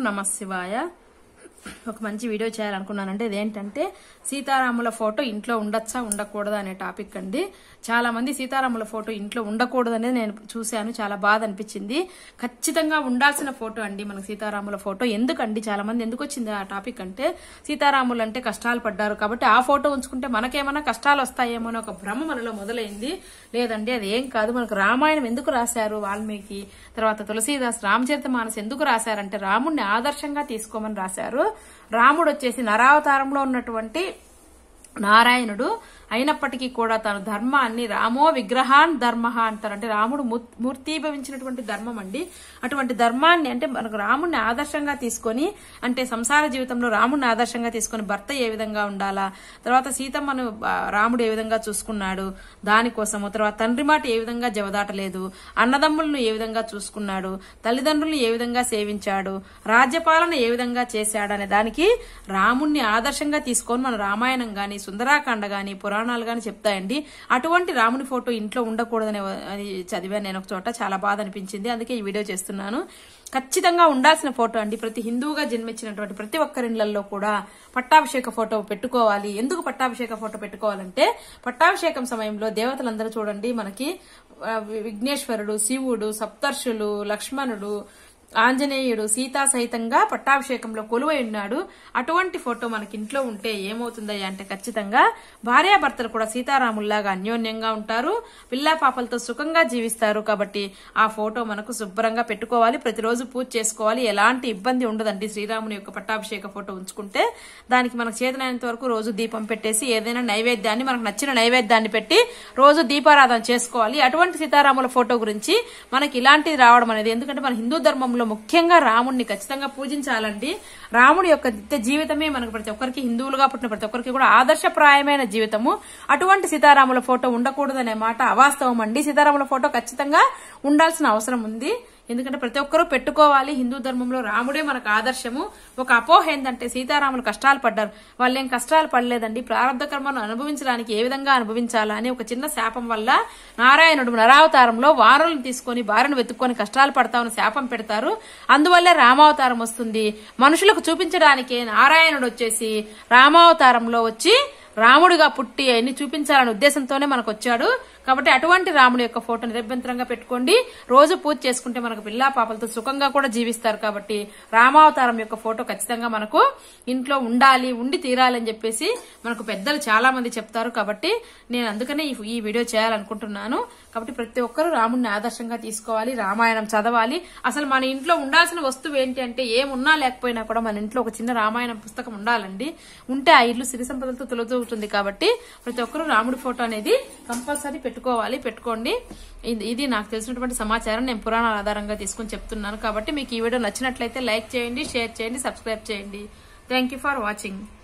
నమ శివాయ ఒక మంచి వీడియో చేయాలనుకున్నానంటే ఇదేంటంటే సీతారాముల ఫోటో ఇంట్లో ఉండొచ్చా ఉండకూడదా అనే టాపిక్ అండి చాలా మంది సీతారాముల ఫోటో ఇంట్లో ఉండకూడదు అనేది నేను చూశాను చాలా బాధ అనిపించింది ఖచ్చితంగా ఉండాల్సిన ఫోటో అండి మనకు సీతారాముల ఫోటో ఎందుకండి చాలా మంది ఎందుకు వచ్చింది ఆ టాపిక్ అంటే సీతారాములు అంటే కష్టాలు పడ్డారు కాబట్టి ఆ ఫోటో ఉంచుకుంటే మనకేమైనా కష్టాలు వస్తాయేమో అని ఒక భ్రమ మనలో మొదలైంది లేదండి అది ఏం కాదు మనకు రామాయణం ఎందుకు రాశారు వాల్మీకి తర్వాత తులసీదాస్ రామచరిత మానస్ ఎందుకు రాశారంటే రాముడిని ఆదర్శంగా తీసుకోమని రాశారు రాముడు వచ్చేసి నరావతారంలో ఉన్నటువంటి నారాయణుడు అయినప్పటికీ కూడా తన ధర్మాన్ని రామో విగ్రహాన్ ధర్మ అంటారు అంటే రాముడు ము- మూర్తీభవించినటువంటి ధర్మం అండి అటువంటి ధర్మాన్ని అంటే మనకు రాముడిని ఆదర్శంగా తీసుకొని అంటే సంసార జీవితంలో రాముడిని ఆదర్శంగా తీసుకొని భర్త ఏ విధంగా ఉండాలా తర్వాత సీతమ్మను ఆ, రాముడు ఏ విధంగా చూసుకున్నాడు దానికోసము తర్వాత తండ్రి మాట ఏ విధంగా జవదాటలేదు అన్నదమ్ములను ఏ విధంగా చూసుకున్నాడు తల్లిదండ్రులను ఏ విధంగా సేవించాడు రాజ్యపాలన ఏ విధంగా చేశాడు అనే దానికి రాముణ్ణి ఆదర్శంగా తీసుకొని మన రామాయణం గాని సుందరాకాండ గాని పురాణాలు గాని చెప్తాయండి అటువంటి రాముని ఫోటో ఇంట్లో ఉండకూడదని అని చదివాను నేను ఒక చోట చాలా బాధ అనిపించింది అందుకే ఈ వీడియో చేస్తున్నాను ఖచ్చితంగా ఉండాల్సిన ఫోటో అండి ప్రతి హిందువుగా జన్మించినటువంటి ప్రతి ఒక్కరిళ్లలో కూడా పట్టాభిషేక ఫోటో పెట్టుకోవాలి ఎందుకు పట్టాభిషేక ఫోటో పెట్టుకోవాలంటే పట్టాభిషేకం సమయంలో దేవతలందరూ చూడండి మనకి ఆ, విఘ్నేశ్వరుడు శివుడు సప్తర్షులు లక్ష్మణుడు ఆంజనేయుడు సీతా సహితంగా పట్టాభిషేకంలో కొలువై ఉన్నాడు అటువంటి ఫోటో మనకి ఇంట్లో ఉంటే ఏమవుతుందయ్యా అంటే ఖచ్చితంగా భార్యాభర్తలు కూడా సీతారాముల్లాగా అన్యోన్యంగా ఉంటారు పిల్లా పాపలతో సుఖంగా జీవిస్తారు కాబట్టి ఆ ఫోటో మనకు శుభ్రంగా పెట్టుకోవాలి ప్రతిరోజు పూజ చేసుకోవాలి ఎలాంటి ఇబ్బంది ఉండదండి శ్రీరాముని యొక్క పట్టాభిషేక ఫోటో ఉంచుకుంటే దానికి మనకు చేతనైనంత వరకు రోజు దీపం పెట్టేసి ఏదైనా నైవేద్యాన్ని మనకు నచ్చిన నైవేద్యాన్ని పెట్టి రోజు దీపారాధన చేసుకోవాలి అటువంటి సీతారాముల ఫోటో గురించి మనకి ఇలాంటిది రావడం అనేది ఎందుకంటే మన హిందూ ధర్మంలో ముఖ్యంగా రాముడిని ఖచ్చితంగా పూజించాలండి రాముడి యొక్క నిత్య జీవితమే మనకు ప్రతి ఒక్కరికి హిందువులుగా పుట్టిన ప్రతి ఒక్కరికి కూడా ఆదర్శప్రాయమైన జీవితము అటువంటి సీతారాముల ఫోటో ఉండకూడదనే మాట అవాస్తవం అండి సీతారాముల ఫోటో ఖచ్చితంగా ఉండాల్సిన అవసరం ఉంది ఎందుకంటే ప్రతి ఒక్కరూ పెట్టుకోవాలి హిందూ ధర్మంలో రాముడే మనకు ఆదర్శము ఒక అపోహ ఏంటంటే సీతారాములు కష్టాలు పడ్డారు వాళ్ళు ఏం కష్టాలు పడలేదండి ప్రారంభ కర్మను అనుభవించడానికి ఏ విధంగా అనుభవించాలా అని ఒక చిన్న శాపం వల్ల నారాయణుడు నరావతారంలో వారులను తీసుకొని భార్యను వెతుక్కొని కష్టాలు పడతామని శాపం పెడతారు అందువల్లే రామావతారం వస్తుంది మనుషులకు చూపించడానికే నారాయణుడు వచ్చేసి రామావతారంలో వచ్చి రాముడిగా పుట్టి అన్ని చూపించాలనే ఉద్దేశంతోనే మనకు వచ్చాడు కాబట్టి అటువంటి రాముడి యొక్క ఫోటో నిరభ్యంతరంగా పెట్టుకోండి రోజు పూజ చేసుకుంటే మనకు పిల్లా పాపలతో సుఖంగా కూడా జీవిస్తారు కాబట్టి రామావతారం యొక్క ఫోటో ఖచ్చితంగా మనకు ఇంట్లో ఉండాలి ఉండి తీరాలని చెప్పేసి మనకు పెద్దలు చాలా మంది చెప్తారు కాబట్టి నేను అందుకనే ఈ- ఈ వీడియో చేయాలనుకుంటున్నాను కాబట్టి ప్రతి ఒక్కరూ రాముడిని ఆదర్శంగా తీసుకోవాలి రామాయణం చదవాలి అసలు మన ఇంట్లో ఉండాల్సిన వస్తువు ఏంటి అంటే ఏమున్నా లేకపోయినా కూడా మన ఇంట్లో ఒక చిన్న రామాయణం పుస్తకం ఉండాలండి ఉంటే ఆ ఇల్లు సిరి సంపదలతో తొలతూగుతుంది కాబట్టి ప్రతి ఒక్కరూ రాముడి ఫోటో అనేది కంపల్సరీ పెట్టుకోవాలి పెట్టుకోండి ఇది- ఇది నాకు తెలిసినటువంటి సమాచారం నేను పురాణాల ఆధారంగా తీసుకుని చెప్తున్నాను కాబట్టి మీకు ఈ వీడియో నచ్చినట్లయితే లైక్ చేయండి షేర్ చేయండి సబ్స్క్రైబ్ చేయండి థ్యాంక్ ఫర్ వాచింగ్